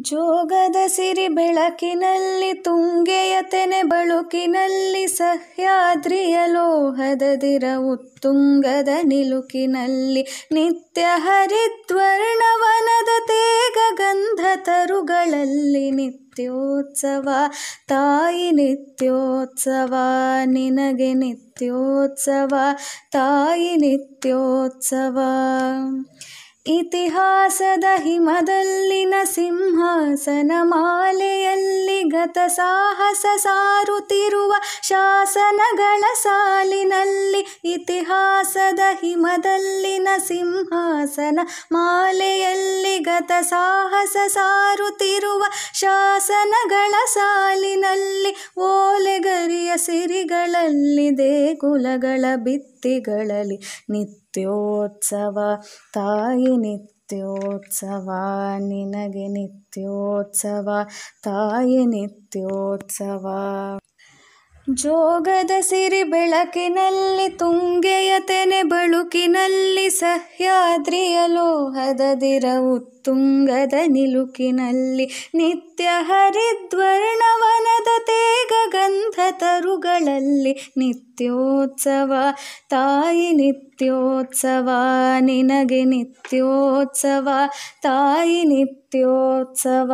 ಜೋಗದ ಸಿರಿ ಬೆಳಕಿನಲ್ಲಿ ತುಂಗೆಯ ತೆನೆ ಬಳುಕಿನಲ್ಲಿ ಸಹ್ಯಾದ್ರಿಯ ಲೋಹದ ದಿರ ಉತ್ತುಂಗದ ನಿಲುಕಿನಲ್ಲಿ ನಿತ್ಯ ಹರಿದ್ವರ್ಣವನದ ತೇಗ ಗಂಧ ತರುಗಳಲ್ಲಿ ನಿತ್ಯೋತ್ಸವ ತಾಯಿ ನಿತ್ಯೋತ್ಸವ ನಿನಗೆ ನಿತ್ಯೋತ್ಸವ ತಾಯಿ ನಿತ್ಯೋತ್ಸವ ಇತಿಹಾಸದ ಹಿಮದಲ್ಲಿನ ಸಿಂಹಾಸನ ಮಾಲೆಯಲ್ಲಿ ಗತ ಸಾಹಸ ಸಾರುತ್ತಿರುವ ಶಾಸನಗಳ ಸಾಲಿನಲ್ಲಿ ಇತಿಹಾಸದ ಹಿಮದಲ್ಲಿನ ಸಿಂಹಾಸನ ಮಾಲೆಯಲ್ಲಿ ಗತ ಸಾಹಸ ಸಾರುತ್ತಿರುವ ಶಾಸನಗಳ ಸಾಲಿನಲ್ಲಿ ಓಲೆಗರಿಯ ಸಿರಿಗಳಲ್ಲಿ ದೇಗುಲಗಳ ಭಿತ್ತಿಗಳಲ್ಲಿ ನಿತ್ಯೋತ್ಸವ ತಾಯಿ ನಿತ್ಯೋತ್ಸವ ನಿನಗೆ ನಿತ್ಯೋತ್ಸವ ತಾಯಿ ನಿತ್ಯೋತ್ಸವ ಜೋಗದ ಸಿರಿ ಬೆಳಕಿನಲ್ಲಿ ತುಂಗೆಯ ತೆನೆ ಬಳುಕಿನಲ್ಲಿ ಸಹ್ಯಾದ್ರಿಯ ಲೋಹದ ದಿರ ಉತ್ತುಂಗದ ನಿಲುಕಿನಲ್ಲಿ ನಿತ್ಯ ಹರಿದ್ವರ್ಣವನದ ತೇಗ ಗಂಧ ತರುಗಳಲ್ಲಿ ನಿತ್ಯೋತ್ಸವ ತಾಯಿ ನಿತ್ಯೋತ್ಸವ ನಿನಗೆ ನಿತ್ಯೋತ್ಸವ ತಾಯಿ ನಿತ್ಯೋತ್ಸವ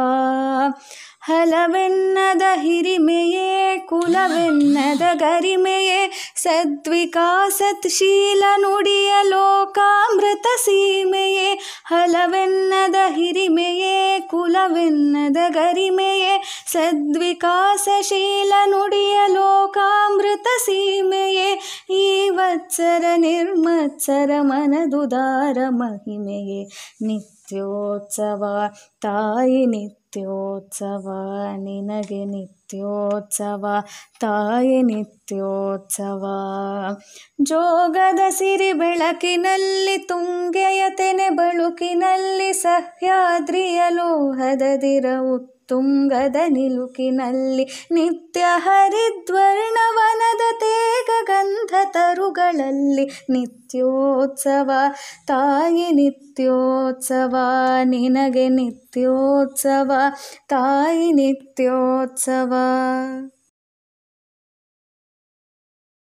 ಹಲವೆನ್ನದ ಹಿರಿಮೆಯೇ ಕುಲವೆನ್ನದ ಗರಿಮೆಯೇ ಸದ್ವಿಕಾಸತ್ಶೀಲ ನುಡಿಯ ಲೋಕಾಮೃತ ಸೀಮೆಯೇ ಹಲವೆನ್ನದ ಹಿರಿಮೆಯೇ ಕುಲವೆನ್ನದ ಗರಿಮೆಯೇ ಸದ್ವಿಕಾಸಶೀಲ ನುಡಿಯ ಲೋಕಾಮೃತ ಸೀಮೆಯೇ ಈ ವತ್ಸರ ನಿರ್ಮತ್ಸರ ಮನದುದಾರ ಮಹಿಮೆಯೇ ನಿತ್ಯೋತ್ಸವ ತಾಯಿ ನಿತ್ಯೋತ್ಸವ ನಿನಗೆ ನಿತ್ಯೋತ್ಸವ ತಾಯಿ ನಿತ್ಯೋತ್ಸವ ಜೋಗದ ಸಿರಿ ಬೆಳಕಿನಲ್ಲಿ ತುಂಗೆಯ ತೆನೆ ಬಳುಕಿನಲ್ಲಿ ಸಹ್ಯಾದ್ರಿಯ ಲೋಹದ ದಿರ ಉತ್ತುಂಗದ ನಿಲುಕಿನಲ್ಲಿ ನಿತ್ಯ ಹರಿದ್ವರ್ಣವನದ ತೇಗ ಗಂಧ ತರುಗಳಲ್ಲಿ ನಿತ್ಯೋತ್ಸವ ತಾಯಿ ನಿತ್ಯೋತ್ಸವ ನಿನಗೆ ನಿತ್ಯೋತ್ಸವ ತಾಯಿ ನಿತ್ಯೋತ್ಸವ